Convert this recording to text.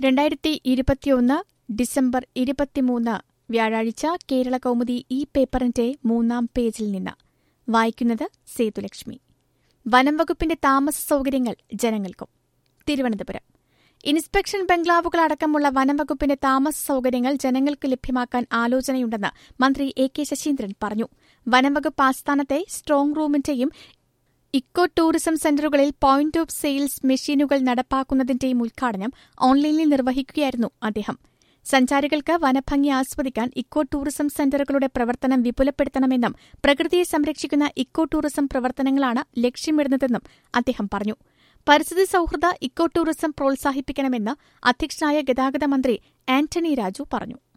രണ്ടായിരത്തി ഇരുപത്തിയൊന്ന് ഡിസംബർ ഇരുപത്തിമൂന്ന് വ്യാഴാഴ്ച കേരള കൗമുദി ഈ പേപ്പറിന്റെ മൂന്നാം പേജിൽ നിന്ന് വായിക്കുന്നത് സേതുലക്ഷ്മി വനം വകുപ്പിന്റെ താമസ സൗകര്യങ്ങൾ ജനങ്ങൾക്കും തിരുവനന്തപുരം ഇൻസ്പെക്ഷൻ ബംഗ്ലാവുകളടക്കമുള്ള വനം വകുപ്പിന്റെ താമസ സൗകര്യങ്ങൾ ജനങ്ങൾക്ക് ലഭ്യമാക്കാൻ ആലോചനയുണ്ടെന്ന് മന്ത്രി എ കെ ശശീന്ദ്രൻ പറഞ്ഞു വനം വകുപ്പ് ആസ്ഥാനത്തെ സ്ട്രോങ് റൂമിന്റെയും ഇക്കോ ടൂറിസം സെന്ററുകളിൽ പോയിന്റ് ഓഫ് സെയിൽസ് മെഷീനുകൾ നടപ്പാക്കുന്നതിന്റെയും ഉദ്ഘാടനം ഓൺലൈനിൽ നിർവഹിക്കുകയായിരുന്നു അദ്ദേഹം സഞ്ചാരികൾക്ക് വനഭംഗി ആസ്വദിക്കാൻ ഇക്കോ ടൂറിസം സെന്ററുകളുടെ പ്രവർത്തനം വിപുലപ്പെടുത്തണമെന്നും പ്രകൃതിയെ സംരക്ഷിക്കുന്ന ഇക്കോ ടൂറിസം പ്രവർത്തനങ്ങളാണ് ലക്ഷ്യമിടുന്നതെന്നും അദ്ദേഹം പറഞ്ഞു പരിസ്ഥിതി സൌഹൃദ ഇക്കോ ടൂറിസം പ്രോത്സാഹിപ്പിക്കണമെന്ന് അധ്യക്ഷനായ ഗതാഗത മന്ത്രി ആന്റണി രാജു പറഞ്ഞു